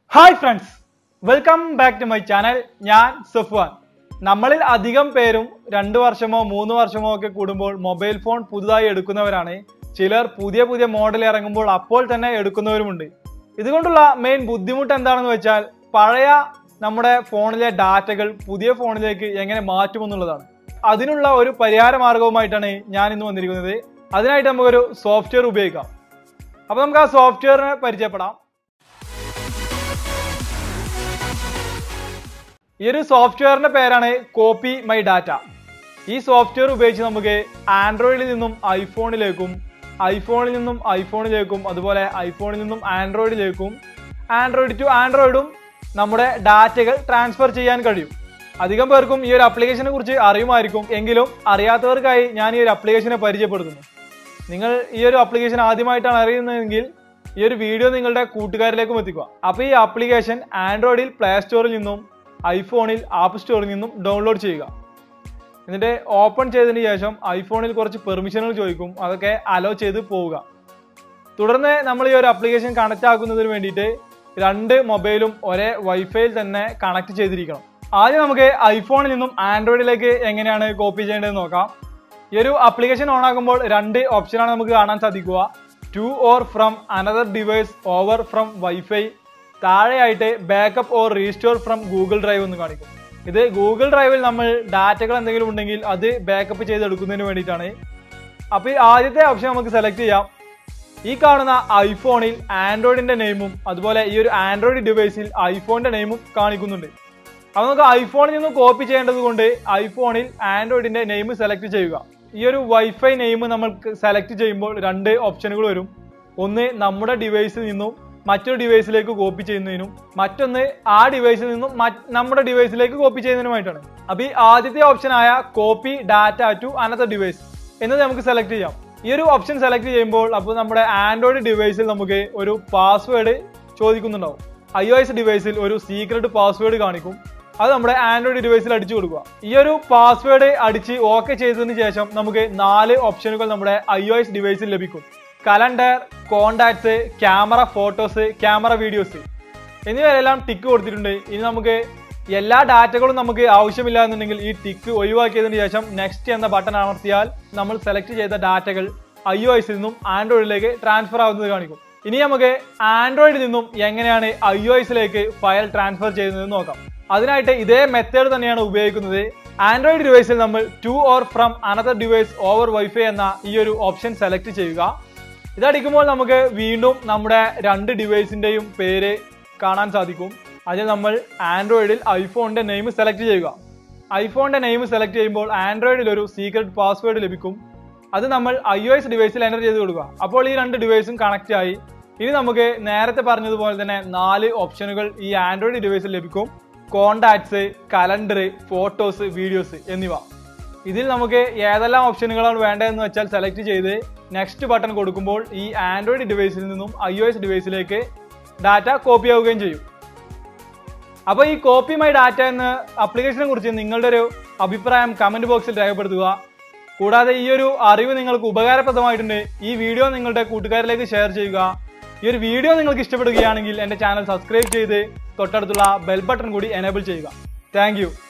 hi friends welcome back to my channel ഞാൻ സഫ്വാൻ നമ്മളിൽ അധികം പേരും രണ്ട് വർഷമോ മൂന്ന് വർഷമോ ഒക്കെ കൂടുമ്പോൾ മൊബൈൽ ഫോൺ പുതുതായി എടുക്കുന്നവരാണ് ചിലർ പുതിയ പുതിയ മോഡൽ ഇറങ്ങുമ്പോൾ അപ്പോൾ തന്നെ എടുക്കുന്നവരുമുണ്ട് ഇതുകൊണ്ടുള്ള മെയിൻ ബുദ്ധിമുട്ട് എന്താണെന്ന് വെച്ചാൽ പഴയ നമ്മുടെ ഫോണിലെ ഡാറ്റകൾ പുതിയ ഫോണിലേക്ക് എങ്ങനെ മാറ്റുമെന്നുള്ളതാണ് അതിനുള്ള ഒരു പരിഹാര മാർഗവുമായിട്ടാണ് ഞാൻ ഇന്ന് വന്നിരിക്കുന്നത് അതിനായിട്ട് നമുക്കൊരു സോഫ്റ്റ്വെയർ ഉപയോഗിക്കാം അപ്പോൾ നമുക്ക് ആ സോഫ്റ്റ്വെയറിനെ പരിചയപ്പെടാം ഈ ഒരു സോഫ്റ്റ്വെയറിന്റെ പേരാണ് കോപ്പി മൈ ഡാറ്റ ഈ സോഫ്റ്റ്വെയർ ഉപയോഗിച്ച് നമുക്ക് ആൻഡ്രോയിഡിൽ നിന്നും ഐഫോണിലേക്കും ഐഫോണിൽ നിന്നും ഐഫോണിലേക്കും അതുപോലെ ഐഫോണിൽ നിന്നും ആൻഡ്രോയിഡിലേക്കും ആൻഡ്രോയിഡ് ടു ആൻഡ്രോയിഡും നമ്മുടെ ഡാറ്റകൾ ട്രാൻസ്ഫർ ചെയ്യാൻ കഴിയും അധികം പേർക്കും ഈ ഒരു അപ്ലിക്കേഷനെ കുറിച്ച് അറിയുമായിരിക്കും എങ്കിലും അറിയാത്തവർക്കായി ഞാൻ ഈ ഒരു അപ്ലിക്കേഷനെ പരിചയപ്പെടുത്തുന്നു നിങ്ങൾ ഈ ഒരു അപ്ലിക്കേഷൻ ആദ്യമായിട്ടാണ് അറിയുന്നതെങ്കിൽ ഈ ഒരു വീഡിയോ നിങ്ങളുടെ കൂട്ടുകാരിലേക്കും എത്തിക്കുക അപ്പോൾ ഈ ആപ്ലിക്കേഷൻ ആൻഡ്രോയിഡിൽ പ്ലേ സ്റ്റോറിൽ നിന്നും ഐഫോണിൽ ആപ്പ് സ്റ്റോറിൽ നിന്നും ഡൗൺലോഡ് ചെയ്യുക എന്നിട്ട് ഓപ്പൺ ചെയ്തതിന് ശേഷം ഐഫോണിൽ കുറച്ച് പെർമിഷനുകൾ ചോദിക്കും അതൊക്കെ അലോ ചെയ്ത് പോവുക തുടർന്ന് നമ്മൾ ഈ ഒരു ആപ്ലിക്കേഷൻ കണക്ട് ആക്കുന്നതിന് വേണ്ടിയിട്ട് രണ്ട് മൊബൈലും ഒരേ വൈഫൈയിൽ തന്നെ കണക്ട് ചെയ്തിരിക്കണം ആദ്യം നമുക്ക് ഐഫോണിൽ നിന്നും ആൻഡ്രോയിഡിലേക്ക് എങ്ങനെയാണ് കോപ്പി ചെയ്യേണ്ടതെന്ന് നോക്കാം ഈ ഒരു ആപ്ലിക്കേഷൻ ഓൺ ആകുമ്പോൾ രണ്ട് ഓപ്ഷനാണ് നമുക്ക് കാണാൻ സാധിക്കുക to or from another device over from wifi താഴെയായിട്ട് backup or restore from Google Drive എന്ന് കാണിക്കും ഇത് ഗൂഗിൾ ഡ്രൈവിൽ നമ്മൾ ഡാറ്റകൾ എന്തെങ്കിലും ഉണ്ടെങ്കിൽ അത് ബാക്കപ്പ് ചെയ്തെടുക്കുന്നതിന് വേണ്ടിയിട്ടാണ് അപ്പോൾ ഈ ആദ്യത്തെ ഓപ്ഷൻ നമുക്ക് സെലക്ട് ചെയ്യാം ഈ കാണുന്ന ഐഫോണിൽ ആൻഡ്രോയിഡിന്റെ നെയിമും അതുപോലെ ഈ ഒരു ആൻഡ്രോയിഡ് ഡിവൈസിൽ ഐഫോണിന്റെ നെയിമും കാണിക്കുന്നുണ്ട് അപ്പോൾ നമുക്ക് ഐഫോണിൽ നിന്ന് കോപ്പി ചെയ്യേണ്ടത് കൊണ്ട് ഐഫോണിൽ ആൻഡ്രോയിഡിന്റെ നെയിം സെലക്ട് ചെയ്യുക ഈ ഒരു വൈഫൈ നെയിം നമ്മൾക്ക് സെലക്ട് ചെയ്യുമ്പോൾ രണ്ട് ഓപ്ഷനുകൾ വരും ഒന്ന് നമ്മുടെ ഡിവൈസിൽ നിന്നും മറ്റൊരു ഡിവൈസിലേക്ക് കോപ്പി ചെയ്യുന്നതിനും മറ്റൊന്ന് ആ ഡിവൈസിൽ നിന്നും മറ്റ് നമ്മുടെ ഡിവൈസിലേക്ക് കോപ്പി ചെയ്യുന്നതിനുമായിട്ടാണ് അപ്പോൾ ഈ ആദ്യത്തെ ഓപ്ഷനായ copy data to another device എന്നത് നമുക്ക് സെലക്ട് ചെയ്യാം ഈ ഒരു ഓപ്ഷൻ സെലക്ട് ചെയ്യുമ്പോൾ അപ്പോൾ നമ്മുടെ ആൻഡ്രോയിഡ് ഡിവൈസിൽ നമുക്ക് ഒരു പാസ്വേഡ് ചോദിക്കുന്നുണ്ടാവും ഐ ഒ എസ് ഡിവൈസിൽ ഒരു സീക്രട്ട് പാസ്വേഡ് കാണിക്കും അത് നമ്മുടെ ആൻഡ്രോയിഡ് ഡിവൈസിൽ അടിച്ചു കൊടുക്കുക ഈ ഒരു പാസ്വേഡ് അടിച്ച് ഓക്കെ ചെയ്തതിന് ശേഷം നമുക്ക് നാല് ഓപ്ഷനുകൾ നമ്മുടെ ഐ ഒ എസ് ഡിവൈസിൽ ലഭിക്കും calendar contacts camera photos camera videos എന്നിവയെല്ലാം ടിക്ക് കൊടുത്തിട്ടുണ്ട് ഇനി നമുക്ക് എല്ലാ ഡാറ്റകളും നമുക്ക് ആവശ്യമില്ല എന്നുണ്ടെങ്കിൽ ഈ ടിക്ക് ഒഴിവാക്കിയതിന് ശേഷം നെക്സ്റ്റ് എന്ന ബട്ടൺ അമർത്തിയാൽ നമ്മൾ സെലക്ട് ചെയ്ത ഡാറ്റകൾ ഐ ഒ എസിൽ നിന്നും ആൻഡ്രോയിഡിലേക്ക് ട്രാൻസ്ഫർ ആവുന്നത് കാണിക്കും ഇനി നമുക്ക് ആൻഡ്രോയിഡിൽ നിന്നും എങ്ങനെയാണ് ഐ ഒ എസിലേക്ക് ഫയൽ ട്രാൻസ്ഫർ ചെയ്യുന്നത് നോക്കാം അതിനായിട്ട് ഇതേ മെത്തേഡ് തന്നെയാണ് ഉപയോഗിക്കുന്നത് ആൻഡ്രോയിഡ് ഡിവൈസിൽ നമ്മൾ to or from another device over wifi എന്ന ഈ ഒരു ഓപ്ഷൻ സെലക്ട് ചെയ്യുക ഇതടിക്കുമ്പോൾ നമുക്ക് വീണ്ടും നമ്മുടെ രണ്ട് ഡിവൈസിന്റെയും പേര് കാണാൻ സാധിക്കും അതിൽ നമ്മൾ ആൻഡ്രോയിഡിൽ ഐഫോണിന്റെ നെയിം സെലക്ട് ചെയ്യുക ഐഫോണിന്റെ നെയിം സെലക്ട് ചെയ്യുമ്പോൾ ആൻഡ്രോയിഡിൽ ഒരു സീക്രട്ട് പാസ്വേഡ് ലഭിക്കും അത് നമ്മൾ ഐ ഒ എസ് ഡിവൈസിൽ എൻ്റർ ചെയ്ത് കൊടുക്കുക അപ്പോൾ ഈ രണ്ട് ഡിവൈസും കണക്ട് ആയി ഇനി നമുക്ക് നേരത്തെ പറഞ്ഞതുപോലെ തന്നെ നാല് ഓപ്ഷനുകൾ ഈ ആൻഡ്രോയിഡ് ഡിവൈസിൽ ലഭിക്കും കോണ്ടാക്ട്സ് കലണ്ടർ ഫോട്ടോസ് വീഡിയോസ് എന്നിവ ഇതിൽ നമുക്ക് ഏതെല്ലാം ഓപ്ഷനുകളാണ് വേണ്ടതെന്ന് വെച്ചാൽ സെലക്ട് ചെയ്ത് നെക്സ്റ്റ് ബട്ടൺ കൊടുക്കുമ്പോൾ ഈ ആൻഡ്രോയിഡ് ഡിവൈസിൽ നിന്നും ഐ ഒ എസ് ഡിവൈസിലേക്ക് ഡാറ്റ കോപ്പി ആവുകയും ചെയ്യും അപ്പോൾ ഈ കോപ്പി മൈ ഡാറ്റ എന്ന ആപ്ലിക്കേഷനെ കുറിച്ച് നിങ്ങളുടെ ഒരു അഭിപ്രായം കമന്റ് ബോക്സിൽ രേഖപ്പെടുത്തുക കൂടാതെ ഈ ഒരു അറിവ് നിങ്ങൾക്ക് ഉപകാരപ്രദമായിട്ടുണ്ട് ഈ വീഡിയോ നിങ്ങളുടെ കൂട്ടുകാരിലേക്ക് ഷെയർ ചെയ്യുക ഈ ഒരു വീഡിയോ നിങ്ങൾക്ക് ഇഷ്ടപ്പെടുകയാണെങ്കിൽ എൻ്റെ ചാനൽ സബ്സ്ക്രൈബ് ചെയ്ത് തൊട്ടടുത്തുള്ള ബെൽ ബട്ടൺ കൂടി എനേബിൾ ചെയ്യുക താങ്ക്